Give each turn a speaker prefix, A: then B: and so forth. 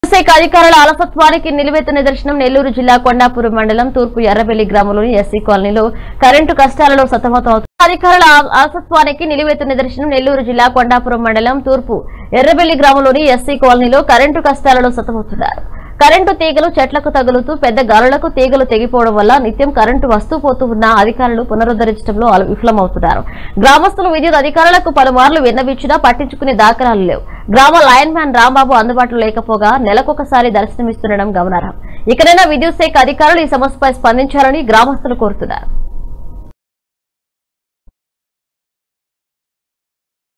A: శాఖ అధికారుల అలసత్వానికి నిలువెత్తు నిదర్శనం నెల్లూరు జిల్లా కొండాపురం మండలం తూర్పు ఎర్రబెల్లి గ్రామంలోని ఎస్సీ కాలనీలో కరెంటు కష్టాలలో సతమతమవుతున్నారు అధికారుల ఆ- అలసత్వానికి నిలువెత్తు నిదర్శనం నెల్లూరు జిల్లా కొండాపురం మండలం తూర్పు ఎర్రబెల్లి గ్రామంలోని ఎస్సీ కాలనీలో కరెంటు కష్టాలలో సతమవుతున్నారు కరెంటు తీగలు చెట్లకు తగులుతూ పెద్ద గాలులకు తీగలు తెగిపోవడం వల్ల నిత్యం కరెంటు వస్తూ పోతూ ఉన్న అధికారులు పునరుద్ధరించడంలో అల- విఫలమవుతున్నారు గ్రామస్తులు విద్యుత్ అధికారులకు పలుమార్లు విన్నవించినా పట్టించుకునే దాఖలాలు లేవు గ్రామ లయన్ మ్యాన్ రాంబాబు అందుబాటులో లేకపోగా నెలకొకసారి దర్శనమిస్తుండడం గమనార్హం ఇకనైనా విద్యుత్ శాఖ అధికారులు ఈ సమస్యపై స్పందించాలని గ్రామస్తులు కోరుతున్నారు